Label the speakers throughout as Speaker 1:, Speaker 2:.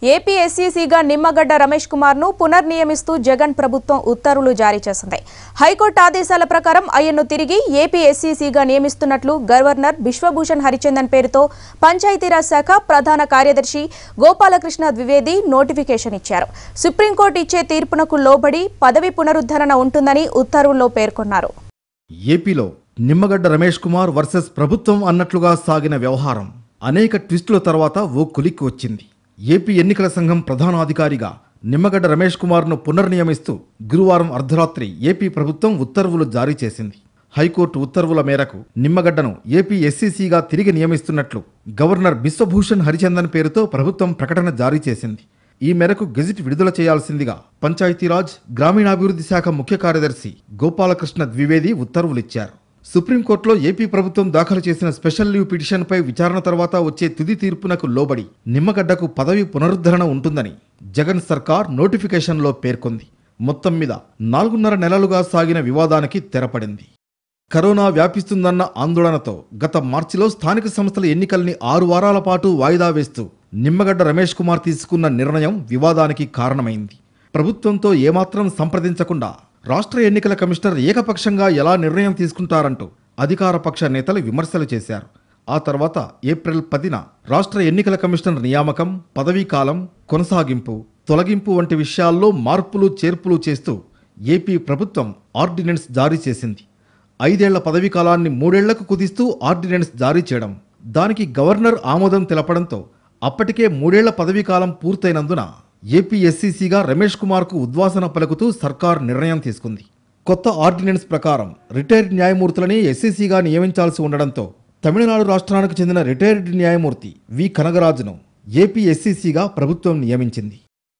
Speaker 1: AP ఎస్సీసీగా నిమ్మగడ్డ రమేష్ కుమార్ ను పునర్నియమిస్తూ జగన్ ప్రభుత్వం ఉత్తర్వులు జారీ చేసింది హైకోర్టు ఆదేశాల ప్రకారం ఆయన్ను తిరిగి ఏపీ ఎస్సీసీగా నియమిస్తున్నట్లు గవర్నర్ బిశ్వభూషణ్ హరిచందన్ పేరుతో పంచాయతీరాజ్ శాఖ ప్రధాన కార్యదర్శి గోపాలకృష్ణ ద్వివేది నోటిఫికేషన్ ఇచ్చారు సుప్రీంకోర్టు ఇచ్చే తీర్పునకు లోబడి పదవి పునరుద్ధరణ ఉంటుందని ఉత్తర్వుల్లో పేర్కొన్నారు
Speaker 2: ఏపీలో నిమ్మగడ్డ రమేష్ కుమార్ వర్సెస్ ప్రభుత్వం అన్నట్లుగా సాగిన వ్యవహారం అనేక ట్విస్టుల తర్వాత ఓ కులిక్కి వచ్చింది ఏపీ ఎన్నికల సంఘం ప్రధానాధికారిగా నిమ్మగడ్డ రమేష్ కుమార్ను పునర్నియమిస్తూ గురువారం అర్ధరాత్రి ఏపీ ప్రభుత్వం ఉత్తర్వులు జారీ చేసింది హైకోర్టు ఉత్తర్వుల మేరకు నిమ్మగడ్డను ఏపీ ఎస్సీసీగా తిరిగి నియమిస్తున్నట్లు గవర్నర్ బిశ్వభూషణ్ హరిచందన్ పేరుతో ప్రభుత్వం ప్రకటన జారీ చేసింది ఈ మేరకు గెజిట్ విడుదల చేయాల్సిందిగా పంచాయతీరాజ్ గ్రామీణాభివృద్ధి శాఖ ముఖ్య కార్యదర్శి గోపాలకృష్ణ ద్వివేది ఉత్తర్వులిచ్చారు సుప్రీంకోర్టులో ఏపీ ప్రభుత్వం దాఖలు చేసిన స్పెషల్ లీవ్ పిటిషన్పై విచారణ తర్వాత వచ్చే తుది తీర్పునకు లోబడి నిమ్మగడ్డకు పదవి పునరుద్ధరణ ఉంటుందని జగన్ సర్కార్ నోటిఫికేషన్లో పేర్కొంది మొత్తం మీద నాలుగున్నర నెలలుగా సాగిన వివాదానికి తెరపడింది కరోనా వ్యాపిస్తుందన్న ఆందోళనతో గత మార్చిలో స్థానిక సంస్థల ఎన్నికల్ని ఆరు వారాల పాటు వాయిదా వేస్తూ నిమ్మగడ్డ రమేష్ కుమార్ తీసుకున్న నిర్ణయం వివాదానికి కారణమైంది ప్రభుత్వంతో ఏమాత్రం సంప్రదించకుండా రాష్ట్ర ఎన్నికల కమిషనర్ ఏకపక్షంగా ఎలా నిర్ణయం తీసుకుంటారంటూ అధికార పక్ష నేతలు విమర్శలు చేశారు ఆ తర్వాత ఏప్రిల్ పదిన రాష్ట్ర ఎన్నికల కమిషనర్ నియామకం పదవీకాలం కొనసాగింపు తొలగింపు వంటి విషయాల్లో మార్పులు చేర్పులు చేస్తూ ఏపీ ప్రభుత్వం ఆర్డినెన్స్ జారీ చేసింది ఐదేళ్ల పదవీ కాలాన్ని మూడేళ్లకు కుదిస్తూ ఆర్డినెన్స్ జారీ చేయడం దానికి గవర్నర్ ఆమోదం తెలపడంతో అప్పటికే మూడేళ్ల పదవీ కాలం పూర్తయినందున ఏపీ ఎస్సీసీగా రమేష్ కుమార్కు ఉద్వాసన పలుకుతూ సర్కార్ నిర్ణయం తీసుకుంది కొత్త ఆర్డినెన్స్ ప్రకారం రిటైర్డ్ న్యాయమూర్తులని ఎస్సీసీగా నియమించాల్సి ఉండడంతో తమిళనాడు రాష్ట్రానికి చెందిన రిటైర్డ్ న్యాయమూర్తి వి కనగరాజును ఏపీ ఎస్సీసీగా ప్రభుత్వం నియమించింది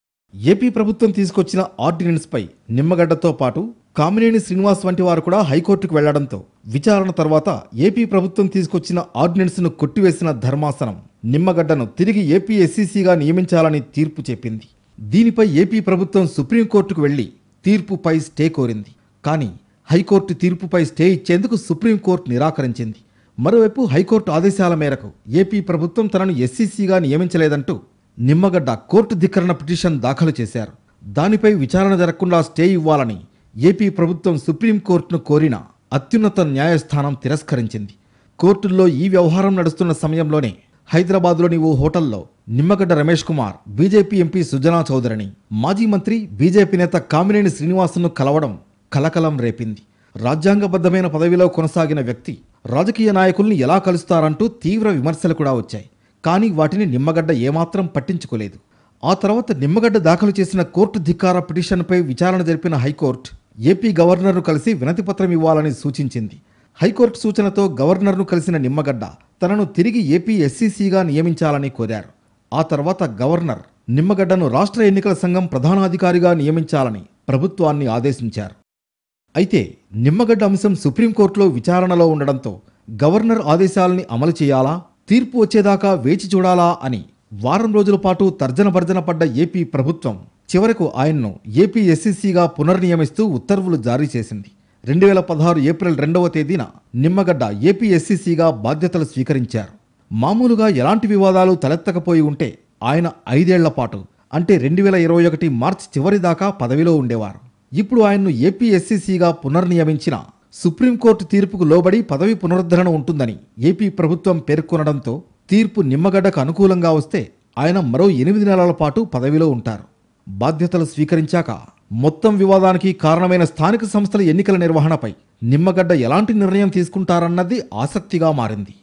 Speaker 2: ఏపీ ప్రభుత్వం తీసుకొచ్చిన ఆర్డినెన్స్పై నిమ్మగడ్డతో పాటు కామినేని శ్రీనివాస్ వంటి వారు కూడా హైకోర్టుకు వెళ్లడంతో విచారణ తర్వాత ఏపీ ప్రభుత్వం తీసుకొచ్చిన ఆర్డినెన్స్ను కొట్టివేసిన ధర్మాసనం నిమ్మగడ్డను తిరిగి ఏపీ ఎస్సీసీగా నియమించాలని తీర్పు చెప్పింది దీనిపై ఏపీ ప్రభుత్వం సుప్రీంకోర్టుకు వెళ్లి తీర్పుపై స్టే కోరింది కానీ హైకోర్టు తీర్పుపై స్టే ఇచ్చేందుకు సుప్రీంకోర్టు నిరాకరించింది మరోవైపు హైకోర్టు ఆదేశాల మేరకు ఏపీ ప్రభుత్వం తనను ఎస్సీసీగా నియమించలేదంటూ నిమ్మగడ్డ కోర్టు ధిక్కరణ పిటిషన్ దాఖలు చేశారు దానిపై విచారణ జరగకుండా స్టే ఇవ్వాలని ఏపీ ప్రభుత్వం సుప్రీంకోర్టును కోరిన అత్యున్నత న్యాయస్థానం తిరస్కరించింది కోర్టుల్లో ఈ వ్యవహారం నడుస్తున్న సమయంలోనే హైదరాబాద్లోని ఓ హోటల్లో నిమ్మగడ్డ రమేష్ కుమార్ బీజేపీ ఎంపీ సుజనా చౌదరిని మాజీ మంత్రి బీజేపీ నేత కామినేని శ్రీనివాసును కలవడం కలకలం రేపింది రాజ్యాంగబద్ధమైన పదవిలో కొనసాగిన వ్యక్తి రాజకీయ నాయకుల్ని ఎలా కలుస్తారంటూ తీవ్ర విమర్శలు కూడా వచ్చాయి కానీ వాటిని నిమ్మగడ్డ ఏమాత్రం పట్టించుకోలేదు ఆ తర్వాత నిమ్మగడ్డ దాఖలు చేసిన కోర్టు ధిక్కార పిటిషన్పై విచారణ జరిపిన హైకోర్టు ఏపీ గవర్నర్ను కలిసి వినతిపత్రం ఇవ్వాలని సూచించింది హైకోర్టు సూచనతో గవర్నర్ను కలిసిన నిమ్మగడ్డ తనను తిరిగి ఏపీ ఎస్సీసీగా నియమించాలని కోరారు ఆ తర్వాత గవర్నర్ నిమ్మగడ్డను రాష్ట్ర ఎన్నికల సంఘం ప్రధానాధికారిగా నియమించాలని ప్రభుత్వాన్ని ఆదేశించారు అయితే నిమ్మగడ్డ అంశం సుప్రీంకోర్టులో విచారణలో ఉండడంతో గవర్నర్ ఆదేశాలని అమలు చేయాలా తీర్పు వచ్చేదాకా వేచి చూడాలా అని వారం రోజుల పాటు తర్జన భర్జన పడ్డ ఏపీ ప్రభుత్వం చివరకు ఆయన్ను ఏపీ ఎస్సీసీగా పునర్నియమిస్తూ ఉత్తర్వులు జారీ చేసింది రెండు వేల పదహారు ఏప్రిల్ రెండవ తేదీన నిమ్మగడ్డ ఏపీ ఎస్సీసీగా బాధ్యతలు స్వీకరించారు మామూలుగా ఎలాంటి వివాదాలు తలెత్తకపోయి ఉంటే ఆయన ఐదేళ్ల పాటు అంటే రెండు వేల ఇరవై ఒకటి మార్చి చివరి దాకా పదవిలో ఉండేవారు ఇప్పుడు ఆయన్ను ఏపీ ఎస్సీసీగా పునర్నియమించిన సుప్రీంకోర్టు తీర్పుకు లోబడి పదవి పునరుద్ధరణ ఉంటుందని ఏపీ ప్రభుత్వం పేర్కొనడంతో తీర్పు నిమ్మగడ్డకు అనుకూలంగా వస్తే ఆయన మరో ఎనిమిది నెలల పాటు పదవిలో ఉంటారు బాధ్యతలు స్వీకరించాక మొత్తం వివాదానికి కారణమైన స్థానిక సంస్థల ఎన్నికల నిర్వహణపై నిమ్మగడ్డ ఎలాంటి నిర్ణయం తీసుకుంటారన్నది ఆసక్తిగా మారింది